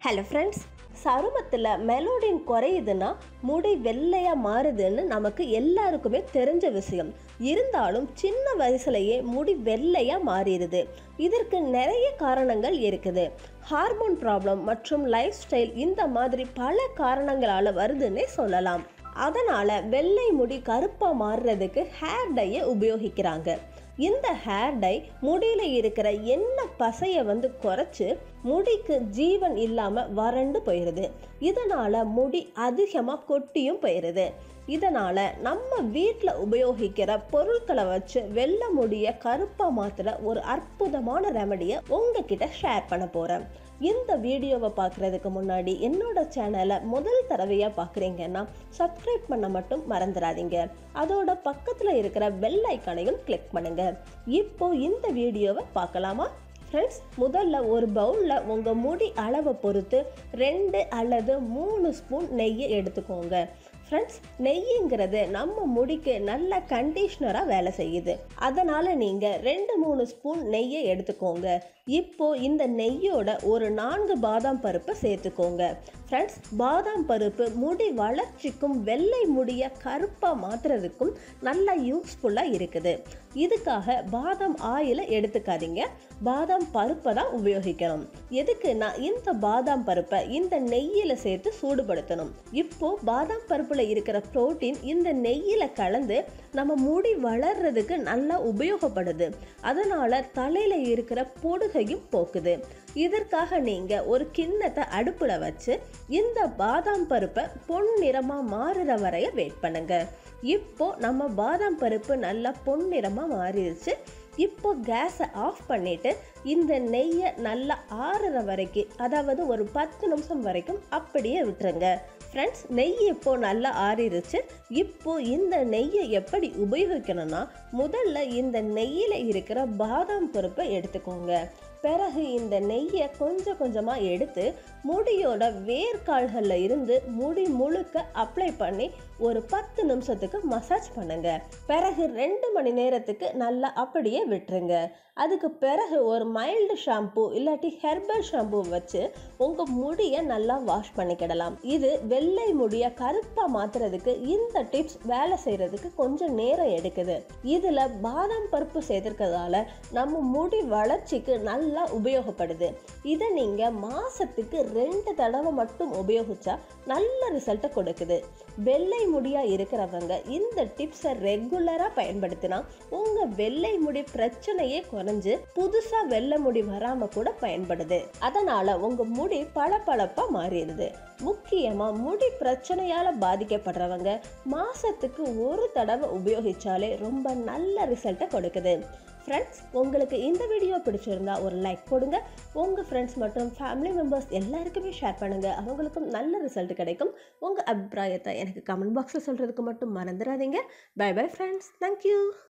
hello friends சருமத்தில் மெலோடின் குறையுதுன்னா முடி வெள்ளையாக மாறுதுன்னு நமக்கு எல்லாருக்குமே தெரிஞ்ச விஷயம் இருந்தாலும் சின்ன வயசுலயே முடி வெள்ளையாக மாறிடுது இதற்கு நிறைய காரணங்கள் இருக்குது ஹார்மோன் ப்ராப்ளம் மற்றும் லைஃப் ஸ்டைல் இந்த மாதிரி பல காரணங்களால் வருதுன்னே சொல்லலாம் அதனால் வெள்ளை முடி கருப்பாக மாறுறதுக்கு ஹேர் டையை உபயோகிக்கிறாங்க இந்த ஹேர் டை முடியில இருக்கிற எண்ணெய் பசையை வந்து குறைச்சு முடிக்கு ஜீவன் இல்லாமல் வறண்டு போயிடுது இதனால் முடி அதிகமாக கொட்டியும் போயிடுது இதனால் நம்ம வீட்டில் உபயோகிக்கிற பொருட்களை வச்சு வெள்ளை முடிய கருப்பாக மாற்றுற ஒரு அற்புதமான ரெமடியை உங்ககிட்ட ஷேர் பண்ண போகிறேன் இந்த வீடியோவை பார்க்குறதுக்கு முன்னாடி என்னோட சேனலை முதல் தடவையாக பார்க்குறீங்கன்னா சப்ஸ்கிரைப் பண்ண மட்டும் மறந்துடாதீங்க அதோட பக்கத்தில் இருக்கிற பெல் ஐக்கானையும் கிளிக் பண்ணுங்க இப்போ இந்த வீடியோவை பார்க்கலாமா ஃப்ரெண்ட்ஸ் முதல்ல ஒரு பவுலில் உங்கள் முடி அளவை பொறுத்து ரெண்டு அல்லது மூணு ஸ்பூன் நெய்யை எடுத்துக்கோங்க ஃப்ரெண்ட்ஸ் நெய்யுங்கிறது நம்ம முடிக்கு நல்ல கண்டிஷ்னராக வேலை செய்யுது அதனால் நீங்கள் ரெண்டு மூணு ஸ்பூன் நெய்யை எடுத்துக்கோங்க இப்போ இந்த நெய்யோட ஒரு நான்கு பாதாம் பருப்பை சேர்த்துக்கோங்க ஃப்ரெண்ட்ஸ் பாதாம் பருப்பு முடி வளர்ச்சிக்கும் வெள்ளை முடிய கருப்பாக மாற்றுறதுக்கும் நல்லா யூஸ்ஃபுல்லாக இருக்குது இதுக்காக பாதாம் ஆயிலை எடுத்துக்காதீங்க பாதாம் பருப்பை தான் உபயோகிக்கணும் எதுக்குன்னா இந்த பாதாம் பருப்பை இந்த நெய்யில் சேர்த்து சூடுபடுத்தணும் இப்போ பாதாம் பருப்பில் இருக்கிற புரோட்டீன் இந்த நெய்யில் கலந்து நம்ம முடி வளர்றதுக்கு நல்லா உபயோகப்படுது அதனால தலையில் இருக்கிற பொடுகையும் போக்குது இதற்காக நீங்கள் ஒரு கிண்ணத்தை அடுப்பில் வச்சு இந்த பாதாம் பருப்பை பொன்னிறமாக மாறுற வரைய வெயிட் பண்ணுங்க இப்போ நம்ம பாதாம் பருப்பு நல்லா பொன்னிறமாக மாறிடுச்சு இப்போ கேஸை ஆஃப் பண்ணிட்டு இந்த நெய்யை நல்லா ஆறுற வரைக்கும் அதாவது ஒரு பத்து நிமிஷம் வரைக்கும் அப்படியே விட்டுருங்க ஃப்ரெண்ட்ஸ் நெய் இப்போ நல்லா ஆறிடுச்சு இப்போ இந்த நெய்யை எப்படி உபயோகிக்கணும்னா முதல்ல இந்த நெய்யில் இருக்கிற பாதாம் பருப்பை எடுத்துக்கோங்க பிறகு இந்த நெய்யை கொஞ்சம் கொஞ்சமாக எடுத்து முடியோட வேர்க்கால்களில் இருந்து முடி முழுக்க அப்ளை பண்ணி ஒரு பத்து நிமிஷத்துக்கு மசாஜ் பண்ணுங்க பிறகு ரெண்டு மணி நேரத்துக்கு நல்லா அப்படியே விட்டுருங்க அதுக்கு பிறகு ஒரு மைல்டு ஷாம்பு இல்லாட்டி ஹெர்பல் ஷாம்பு வச்சு உங்கள் முடியை நல்லா வாஷ் பண்ணிக்கிடலாம் இது வெள்ளை முடியை கருப்பாக மாற்றுறதுக்கு இந்த டிப்ஸ் வேலை செய்கிறதுக்கு கொஞ்சம் நேரம் எடுக்குது இதில் பாதாம் பருப்பு சேர்த்துருக்கிறதால நம்ம முடி வளர்ச்சிக்கு நல்லா உபயோகப்படுது இதை நீங்கள் மாதத்துக்கு ரெண்டு தடவை மட்டும் உபயோகிச்சா நல்ல ரிசல்ட்டை கொடுக்குது வெள்ளை முடியாக இருக்கிறவங்க இந்த டிப்ஸை ரெகுலராக பயன்படுத்தினா உங்கள் வெள்ளை முடி பிரச்சனையே குறைஞ்சு புதுசாக வெள்ளை முடி வராமல் கூட பயன்படுது அதனால் உங்கள் முடி பளபளப்பாக மாறிடுது முக்கியமாக முடி பிரச்சனையால் பாதிக்கப்படுறவங்க மாதத்துக்கு ஒரு தடவை உபயோகிச்சாலே ரொம்ப நல்ல ரிசல்ட்டை கொடுக்குது ஃப்ரெண்ட்ஸ் உங்களுக்கு இந்த வீடியோ பிடிச்சிருந்தா ஒரு லைக் போடுங்க உங்கள் ஃப்ரெண்ட்ஸ் மற்றும் ஃபேமிலி மெம்பர்ஸ் எல்லாருக்குமே ஷேர் பண்ணுங்கள் அவங்களுக்கும் நல்ல ரிசல்ட் கிடைக்கும் உங்கள் அபிப்பிராயத்தை எனக்கு கமெண்ட் பாக்ஸில் சொல்கிறதுக்கு மட்டும் மறந்துடாதீங்க பை பை ஃப்ரெண்ட்ஸ் தேங்க்யூ